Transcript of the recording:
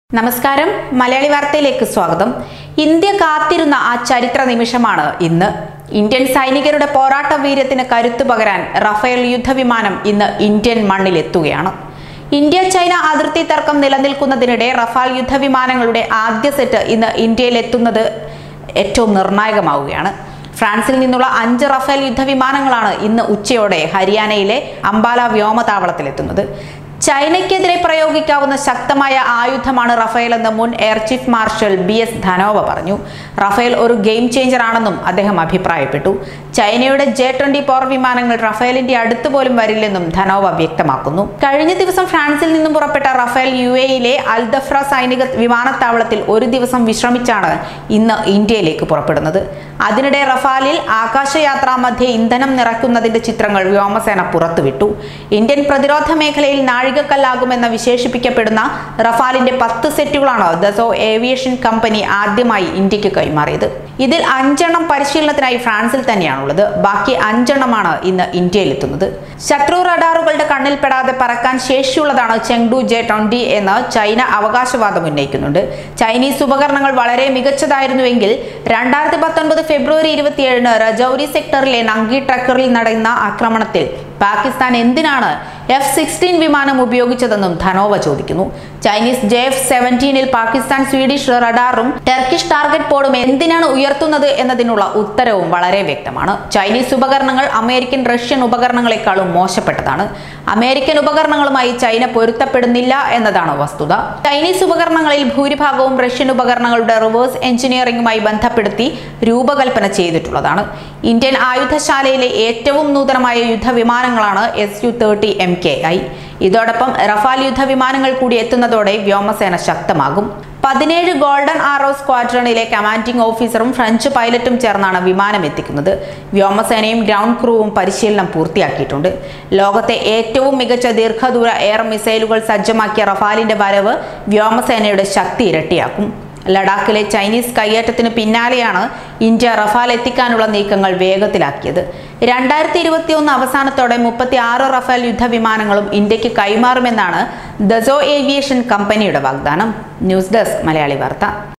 നമസ്കാരം മലയാളി വാർത്തയിലേക്ക് സ്വാഗതം ഇന്ത്യ കാത്തിരുന്ന ആ ചരിത്ര നിമിഷമാണ് ഇന്ന് ഇന്ത്യൻ സൈനികരുടെ പോരാട്ട വീര്യത്തിന് കരുത്തു പകരാൻ റഫേൽ യുദ്ധവിമാനം ഇന്ന് ഇന്ത്യൻ മണ്ണിലെത്തുകയാണ് ഇന്ത്യ ചൈന അതിർത്തി തർക്കം നിലനിൽക്കുന്നതിനിടെ റഫാൽ യുദ്ധവിമാനങ്ങളുടെ ആദ്യ സെറ്റ് ഇന്ന് ഇന്ത്യയിലെത്തുന്നത് ഏറ്റവും നിർണായകമാവുകയാണ് ഫ്രാൻസിൽ നിന്നുള്ള അഞ്ച് റഫേൽ യുദ്ധവിമാനങ്ങളാണ് ഇന്ന് ഉച്ചയോടെ ഹരിയാനയിലെ അംബാല വ്യോമതാവളത്തിലെത്തുന്നത് ചൈനയ്ക്കെതിരെ പ്രയോഗിക്കാവുന്ന ശക്തമായ ആയുധമാണ് റഫേൽ എന്ന് മുൻ air chief marshal B S Dhanoa പറഞ്ഞു റഫേൽ ഒരു ഗെയിം ചേഞ്ചർ ആണെന്നും അദ്ദേഹം അഭിപ്രായപ്പെട്ടു ചൈനയുടെ ജെ ട്വന്റി പോർ വിമാനങ്ങൾ റഫേലിന്റെ അടുത്ത് പോലും വരില്ലെന്നും ധനോവ വ്യക്തമാക്കുന്നു കഴിഞ്ഞ ദിവസം ഫ്രാൻസിൽ നിന്നും പുറപ്പെട്ട റഫേൽ യു എയിലെ അൽദഫ്ര സൈനിക വിമാനത്താവളത്തിൽ ഒരു ദിവസം വിശ്രമിച്ചാണ് ഇന്ന് ഇന്ത്യയിലേക്ക് പുറപ്പെടുന്നത് അതിനിടെ റഫാലിൽ ആകാശയാത്രാ മധ്യേ ഇന്ധനം നിറയ്ക്കുന്നതിന്റെ ചിത്രങ്ങൾ വ്യോമസേന പുറത്തുവിട്ടു ഇന്ത്യൻ പ്രതിരോധ മേഖലയിൽ നാഴികക്കല്ലാകുമെന്ന് വിശേഷിപ്പിക്കപ്പെടുന്ന റഫാലിന്റെ പത്ത് സെറ്റുകളാണ് ദസോ ഏവിയേഷൻ കമ്പനി ആദ്യമായി ഇന്ത്യക്ക് കൈമാറിയത് ഇതിൽ അഞ്ചെണ്ണം പരിശീലനത്തിനായി ഫ്രാൻസിൽ തന്നെയാണുള്ളത് ബാക്കി അഞ്ചെണ്ണമാണ് ഇന്ന് ഇന്ത്യയിലെത്തുന്നത് ശത്രു റഡാറുകളുടെ കണ്ണിൽപ്പെടാതെ പറക്കാൻ ശേഷിയുള്ളതാണ് ചെങ്ഡു ജെ ട്വന്റി എന്ന് ചൈന അവകാശവാദം ഉന്നയിക്കുന്നുണ്ട് ചൈനീസ് ഉപകരണങ്ങൾ വളരെ മികച്ചതായിരുന്നുവെങ്കിൽ രണ്ടായിരത്തി പത്തൊൻപത് ഫെബ്രുവരി ഇരുപത്തിയേഴിന് രജൌരി സെക്ടറിലെ നങ്കി ട്രക്കറിൽ നടന്ന ആക്രമണത്തിൽ പാകിസ്ഥാൻ എന്തിനാണ് എഫ് സിക്സ്റ്റീൻ വിമാനം ഉപയോഗിച്ചതെന്നും ധനോവ ചോദിക്കുന്നു ചൈനീസ് ജെ എഫ് സെവൻറ്റീനിൽ പാകിസ്ഥാൻ സ്വീഡിഷ് റഡാറും ടർക്കിഷ് ടാർഗറ്റ് പോഡും എന്തിനാണ് ഉയർത്തുന്നത് എന്നതിനുള്ള ഉത്തരവും വളരെ വ്യക്തമാണ് ചൈനീസ് ഉപകരണങ്ങൾ അമേരിക്കൻ റഷ്യൻ ഉപകരണങ്ങളെക്കാളും മോശപ്പെട്ടതാണ് അമേരിക്കൻ ഉപകരണങ്ങളുമായി ചൈന പൊരുത്തപ്പെടുന്നില്ല എന്നതാണ് വസ്തുത ചൈനീസ് ഉപകരണങ്ങളിൽ ഭൂരിഭാഗവും റഷ്യൻ ഉപകരണങ്ങളുടെ റിവേഴ്സ് എഞ്ചിനീയറിംഗുമായി ബന്ധപ്പെടുത്തി രൂപകൽപ്പന ചെയ്തിട്ടുള്ളതാണ് ഇന്ത്യൻ ആയുധശാലയിലെ ഏറ്റവും നൂതനമായ യുദ്ധവിമാനങ്ങളാണ് S U thirty M K I ഇതോടൊപ്പം റഫാൽ യുദ്ധവിമാനങ്ങൾ കൂടി എത്തുന്നതോടെ വ്യോമസേന ശക്തമാകും പതിനേഴ് ഗോൾഡൻ ആറോ സ്ക്വാഡ്രണിലെ കമാൻഡിംഗ് ഓഫീസറും ഫ്രഞ്ച് പൈലറ്റും ചേർന്നാണ് വിമാനം എത്തിക്കുന്നത് വ്യോമസേനയും ഗ്രൗണ്ട് ക്രൂവും പരിശീലനം പൂർത്തിയാക്കിയിട്ടുണ്ട് ലോകത്തെ ഏറ്റവും മികച്ച ദീർഘദൂര എയർ മിസൈലുകൾ സജ്ജമാക്കിയ റഫാലിന്റെ വരവ് വ്യോമസേനയുടെ ശക്തി ഇരട്ടിയാക്കും ലഡാക്കിലെ ചൈനീസ് കയ്യേറ്റത്തിന് പിന്നാലെയാണ് ഇന്ത്യ റഫാൽ എത്തിക്കാനുള്ള നീക്കങ്ങൾ വേഗത്തിലാക്കിയത് രണ്ടായിരത്തി ഇരുപത്തിയൊന്ന് അവസാനത്തോടെ മുപ്പത്തി ആറ് റഫാൽ യുദ്ധവിമാനങ്ങളും ഇന്ത്യക്ക് കൈമാറുമെന്നാണ് ദസോ ഏവിയേഷൻ കമ്പനിയുടെ വാഗ്ദാനം ന്യൂസ് ഡെസ്ക് മലയാളി വാർത്ത